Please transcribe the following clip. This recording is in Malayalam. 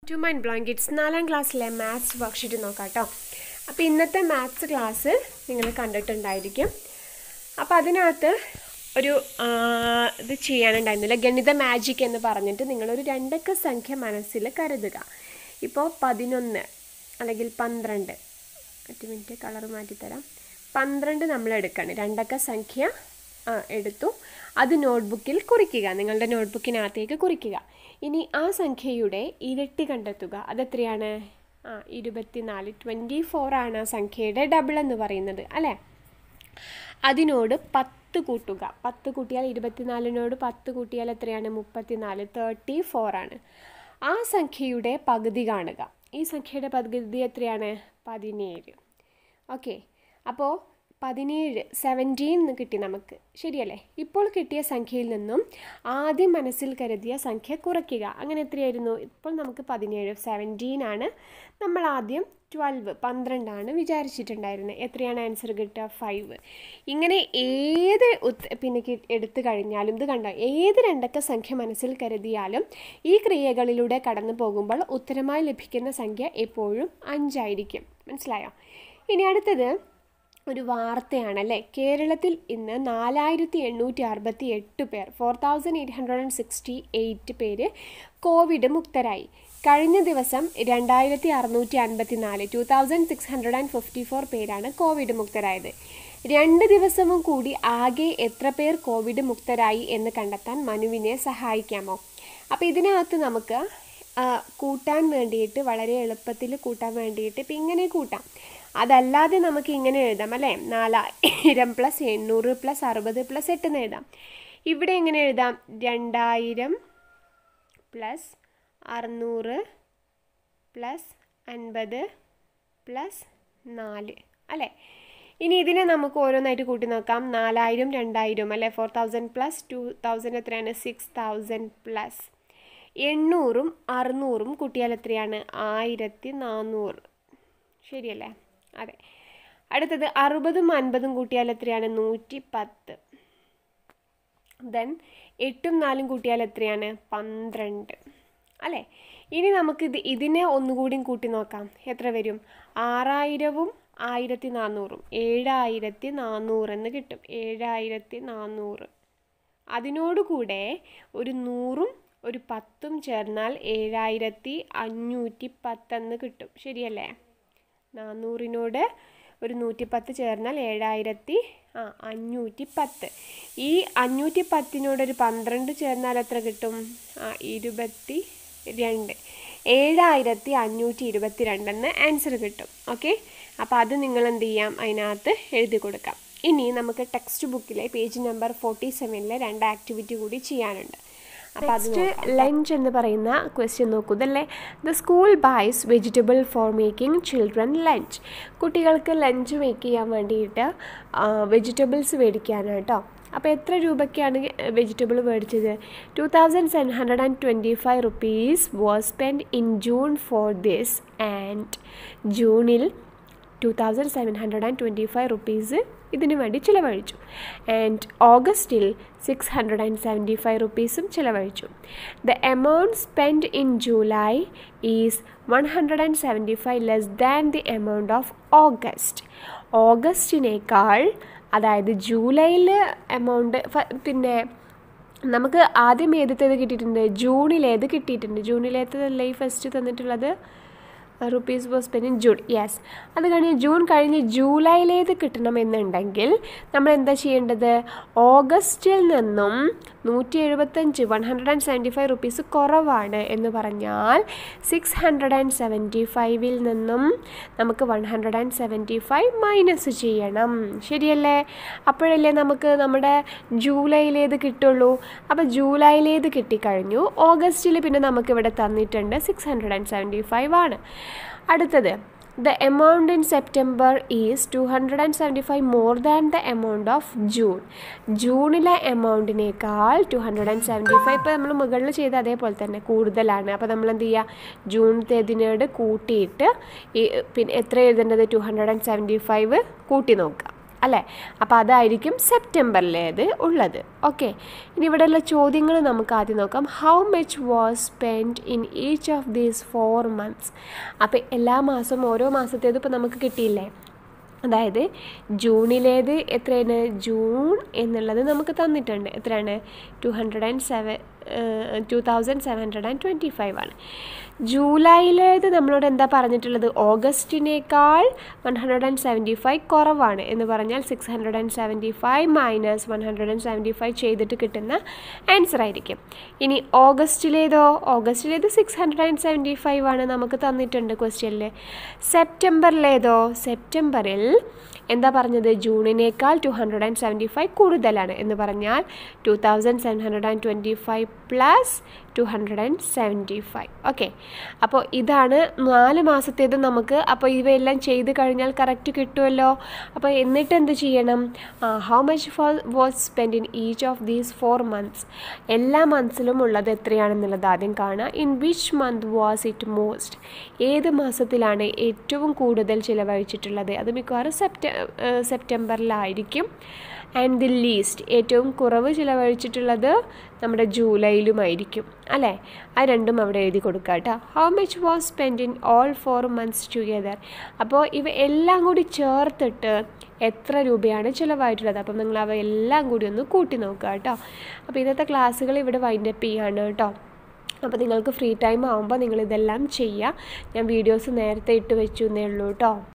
ടു മൈൻഡ് ബ്ലോയിങ് കിഡ്സ് നാലാം ക്ലാസ്സിലെ മാത്സ് വർക്ക്ഷീറ്റ് നോക്കാം കേട്ടോ അപ്പോൾ ഇന്നത്തെ മാത്സ് ക്ലാസ് നിങ്ങൾ കണ്ടിട്ടുണ്ടായിരിക്കും അപ്പോൾ അതിനകത്ത് ഒരു ആ, ഇത് ചെയ്യാനുണ്ടായിരുന്നില്ല ഗണിത മാജിക് എന്ന് പറഞ്ഞിട്ട് നിങ്ങളൊരു രണ്ടക്ക സംഖ്യ മനസ്സിൽ കരുതുക ഇപ്പോൾ പതിനൊന്ന് അല്ലെങ്കിൽ പന്ത്രണ്ട് ഒരു മിനിറ്റ് കളർ മാറ്റിത്തരാം പന്ത്രണ്ട് നമ്മൾ എടുക്കണം രണ്ടക്ക സംഖ്യ ആ, എടുത്തു അത് നോട്ട്ബുക്കിൽ കുറിക്കുക നിങ്ങളുടെ നോട്ട്ബുക്കിനകത്തേക്ക് കുറിക്കുക ഇനി ആ സംഖ്യയുടെ ഇരട്ടി കണ്ടെത്തുക അതെത്രയാണ് ആ ഇരുപത്തിനാല് ട്വൻറ്റി ഫോർ ആണ് ആ സംഖ്യയുടെ ഡബിൾ എന്ന് പറയുന്നത് അല്ലേ അതിനോട് പത്ത് കൂട്ടുക പത്ത് കൂട്ടിയാൽ ഇരുപത്തിനാലിനോട് പത്ത് കൂട്ടിയാൽ എത്രയാണ് മുപ്പത്തിനാല് തേർട്ടി ഫോർ ആണ് ആ സംഖ്യയുടെ പകുതി കാണുക ഈ സംഖ്യയുടെ പകുതി എത്രയാണ് പതിനേഴ് ഓക്കെ അപ്പോൾ പതിനേഴ് സെവൻറ്റീൻ എന്ന് കിട്ടി നമുക്ക് ശരിയല്ലേ ഇപ്പോൾ കിട്ടിയ സംഖ്യയിൽ നിന്നും ആദ്യം മനസ്സിൽ കരുതിയ സംഖ്യ കുറയ്ക്കുക അങ്ങനെ എത്രയായിരുന്നു ഇപ്പോൾ നമുക്ക് പതിനേഴ് സെവൻറ്റീൻ ആണ് നമ്മൾ ആദ്യം ട്വൽവ് പന്ത്രണ്ടാണ് വിചാരിച്ചിട്ടുണ്ടായിരുന്നത് എത്രയാണ് ആൻസർ കിട്ടുക ഫൈവ് ഇങ്ങനെ ഏത് ഉത്ത പിന്നെ കി- എടുത്തു കഴിഞ്ഞാലും ഇത് കണ്ടോ ഏത് രണ്ടക്ക സംഖ്യ മനസ്സിൽ കരുതിയാലും ഈ ക്രിയകളിലൂടെ കടന്നു പോകുമ്പോൾ ഉത്തരമായി ലഭിക്കുന്ന സംഖ്യ എപ്പോഴും അഞ്ചായിരിക്കും മനസ്സിലായോ ഇനി അടുത്തത് ഒരു വാർത്തയാണല്ലേ കേരളത്തിൽ ഇന്ന് നാലായിരത്തി എണ്ണൂറ്റി അറുപത്തി എട്ട് പേർ four thousand eight hundred and sixty eight പേര് കോവിഡ് മുക്തരായി കഴിഞ്ഞ ദിവസം രണ്ടായിരത്തി അറുന്നൂറ്റി അൻപത്തി നാല് two thousand six hundred and fifty four പേരാണ് കോവിഡ് മുക്തരായത് രണ്ട് ദിവസവും കൂടി ആകെ എത്ര പേർ കോവിഡ് മുക്തരായി എന്ന് കണ്ടെത്താൻ മനുവിനെ സഹായിക്കാമോ അപ്പോൾ ഇതിനകത്ത് നമുക്ക് ആ, കൂട്ടാൻ വേണ്ടിയിട്ട് വളരെ എളുപ്പത്തിൽ കൂട്ടാൻ വേണ്ടിയിട്ട് ഇപ്പം ഇങ്ങനെ കൂട്ടാം അതല്ലാതെ നമുക്ക് ഇങ്ങനെ എഴുതാം അല്ലേ നാലായിരം പ്ലസ് എണ്ണൂറ് പ്ലസ് അറുപത് പ്ലസ് എട്ട് എന്ന് എഴുതാം ഇവിടെ എങ്ങനെ എഴുതാം രണ്ടായിരം പ്ലസ് അറുന്നൂറ് പ്ലസ് അൻപത് പ്ലസ് നാല് അല്ലേ ഇനി ഇതിനെ നമുക്ക് ഓരോന്നായിട്ട് കൂട്ടി നോക്കാം നാലായിരം രണ്ടായിരം അല്ലേ four thousand plus two thousand എത്രയാണ് സിക്സ് തൗസൻഡ് പ്ലസ് എണ്ണൂറും അറുന്നൂറും കൂട്ടിയാൽ എത്രയാണ് ആയിരത്തി നാനൂറ് ശരിയല്ലേ അതെ അടുത്തത് അറുപതും അൻപതും കൂട്ടിയാൽ എത്രയാണ് നൂറ്റി പത്ത് ദെൻ എട്ടും നാലും കൂട്ടിയാൽ എത്രയാണ് പന്ത്രണ്ട് അല്ലേ ഇനി നമുക്കിത് ഇതിനെ ഒന്നുകൂടിയും കൂട്ടി നോക്കാം എത്ര വരും ആറായിരവും ആയിരത്തി നാനൂറും ഏഴായിരത്തി നാനൂറ് എന്ന് കിട്ടും ഏഴായിരത്തി നാനൂറ് അതിനോടുകൂടെ ഒരു നൂറും ഒരു പത്തും ചേർന്നാൽ ഏഴായിരത്തി അഞ്ഞൂറ്റി പത്തെന്ന് കിട്ടും ശരിയല്ലേ നാനൂറിനോട് ഒരു നൂറ്റിപ്പത്ത് ചേർന്നാൽ ഏഴായിരത്തി ആ അഞ്ഞൂറ്റി പത്ത് ഈ അഞ്ഞൂറ്റി പത്തിനോടൊരു പന്ത്രണ്ട് ചേർന്നാൽ എത്ര കിട്ടും ആ ഇരുപത്തി രണ്ട് ഏഴായിരത്തി അഞ്ഞൂറ്റി ഇരുപത്തി രണ്ടെന്ന് ആൻസർ കിട്ടും ഓക്കെ അപ്പോൾ അത് നിങ്ങൾ എന്ത് ചെയ്യാം അതിനകത്ത് എഴുതി കൊടുക്കാം ഇനി നമുക്ക് ടെക്സ്റ്റ് ബുക്കിലെ പേജ് നമ്പർ ഫോർട്ടി സെവനിലെ രണ്ട് ആക്ടിവിറ്റി കൂടി ചെയ്യാനുണ്ട് അപ്പോൾ അത് ലഞ്ച് എന്ന് പറയുന്ന ക്വസ്റ്റ്യൻ നോക്കൂ ഇതല്ലേ the school buys vegetable for making children lunch കുട്ടികൾക്ക് ലഞ്ച് മേക്ക് ചെയ്യാൻ വേണ്ടിയിട്ട് വെജിറ്റബിൾസ് മേടിക്കാനാണ് കേട്ടോ അപ്പോൾ എത്ര രൂപയ്ക്കാണ് വെജിറ്റബിൾ മേടിച്ചത് two thousand seven hundred and twenty five rupees was spend in June for this and ജൂണിൽ two thousand seven hundred and twenty five rupees ഇതിനു വേണ്ടി ചിലവഴിച്ചു ആൻഡ് ഓഗസ്റ്റിൽ six hundred and seventy five റുപ്പീസും ചിലവഴിച്ചു the amount spend in July is one hundred and seventy five less than the amount of August ഓഗസ്റ്റിനേക്കാൾ അതായത് ജൂലൈയിൽ എമൗണ്ട് പിന്നെ നമുക്ക് ആദ്യം ഏതത്തേത് കിട്ടിയിട്ടുണ്ട് ജൂണിലേത് കിട്ടിയിട്ടുണ്ട് ജൂണിലേത്തതല്ലേ ഈ ഫസ്റ്റ് തന്നിട്ടുള്ളത് rupees was spend in June yes അത് കഴിഞ്ഞ് ജൂൺ കഴിഞ്ഞ് ജൂലൈയിലേത് കിട്ടണമെന്നുണ്ടെങ്കിൽ നമ്മൾ എന്താ ചെയ്യേണ്ടത് ഓഗസ്റ്റിൽ നിന്നും നൂറ്റി എഴുപത്തഞ്ച് one hundred and seventy five rupees കുറവാണ് എന്ന് പറഞ്ഞാൽ സിക്സ് ഹൺഡ്രഡ് ആൻഡ് സെവൻറ്റി ഫൈവിൽ നിന്നും നമുക്ക് one hundred and seventy five minus ചെയ്യണം ശരിയല്ലേ അപ്പോഴല്ലേ നമുക്ക് നമ്മുടെ ജൂലൈയിലേത് കിട്ടുള്ളൂ അപ്പോൾ ജൂലൈയിലേത് കിട്ടിക്കഴിഞ്ഞു ഓഗസ്റ്റിൽ പിന്നെ നമുക്കിവിടെ തന്നിട്ടുണ്ട് six hundred and seventy five ആണ് അടുത്തത് the amount in September is two hundred and seventy five more than the amount of June ജൂണിലെ എമൗണ്ടിനേക്കാൾ two hundred and seventy five ഇപ്പോൾ നമ്മൾ മുകളിൽ ചെയ്ത അതേപോലെ തന്നെ കൂടുതലാണ് അപ്പോൾ നമ്മൾ എന്ത് ചെയ്യുക ജൂണിലേതിനോട് കൂട്ടിയിട്ട് ഈ പിന്നെ എത്ര എഴുതേണ്ടത് two hundred and seventy five കൂട്ടി നോക്കുക അല്ലേ അപ്പോൾ അതായിരിക്കും സെപ്റ്റംബറിലേത് ഉള്ളത് ഓക്കെ ഇനി ഇവിടെയുള്ള ചോദ്യങ്ങൾ നമുക്ക് ആദ്യം നോക്കാം how much was spend in each of these four months അപ്പോൾ എല്ലാ മാസവും ഓരോ മാസത്തേത് ഇപ്പോൾ നമുക്ക് കിട്ടിയില്ലേ അതായത് ജൂണിലേത് എത്രയാണ് ജൂൺ എന്നുള്ളത് നമുക്ക് തന്നിട്ടുണ്ട് എത്രയാണ് two hundred and seven two thousand seven hundred and twenty five ആണ് ജൂലൈയിലേത് നമ്മളോട് എന്താ പറഞ്ഞിട്ടുള്ളത് ഓഗസ്റ്റിനേക്കാൾ one hundred and seventy five കുറവാണ് എന്ന് പറഞ്ഞാൽ six hundred and seventy five minus one hundred and seventy five ചെയ്തിട്ട് കിട്ടുന്ന ആൻസർ ആയിരിക്കും ഇനി ഓഗസ്റ്റിലേതോ ഓഗസ്റ്റിലേത് six hundred and seventy five ആണ് നമുക്ക് തന്നിട്ടുണ്ട് ക്വസ്റ്റ്യനിൽ സെപ്റ്റംബറിലേതോ സെപ്റ്റംബറിൽ എന്താ പറഞ്ഞത് ജൂണിനേക്കാൾ two hundred and seventy five കൂടുതലാണ് എന്ന് പറഞ്ഞാൽ to thousand seven hundred and twenty five plus two hundred and seventy five okay അപ്പോൾ ഇതാണ് നാല് മാസത്തേത് നമുക്ക് അപ്പോൾ ഇവയെല്ലാം ചെയ്ത് കഴിഞ്ഞാൽ കറക്റ്റ് കിട്ടുമല്ലോ അപ്പോൾ എന്നിട്ട് എന്ത് ചെയ്യണം how much four was spend in each of these four months എല്ലാ മന്ത്സിലും ഉള്ളത് എത്രയാണെന്നുള്ളത് ആദ്യം കാണുക in which month was it most ഏത് മാസത്തിലാണ് ഏറ്റവും കൂടുതൽ ചിലവഴിച്ചിട്ടുള്ളത് അത് മിക്കവാറും സെപ്റ്റ സെപ്റ്റംബറിലായിരിക്കും ആൻഡ് ദി ലീസ്റ്റ് ഏറ്റവും കുറവ് ചിലവഴിച്ചിട്ടുള്ളത് നമ്മുടെ ജൂലൈയിലുമായിരിക്കും അല്ലേ ആ രണ്ടും അവിടെ എഴുതി കൊടുക്കുക കേട്ടോ how much was spend in all four months together അപ്പോൾ ഇവ എല്ലാം കൂടി ചേർത്തിട്ട് എത്ര രൂപയാണ് ചിലവായിട്ടുള്ളത് അപ്പം നിങ്ങൾ അവ എല്ലാം കൂടി ഒന്ന് കൂട്ടി നോക്കുക കേട്ടോ അപ്പോൾ ഇന്നത്തെ ക്ലാസ്സുകൾ ഇവിടെ വൈൻഡപ്പ് ചെയ്യാണ് കേട്ടോ അപ്പോൾ നിങ്ങൾക്ക് ഫ്രീ ടൈം ആകുമ്പോൾ നിങ്ങൾ ഇതെല്ലാം ചെയ്യുക ഞാൻ വീഡിയോസ് നേരത്തെ ഇട്ട് വെച്ചു എന്നേ ഉള്ളൂ കേട്ടോ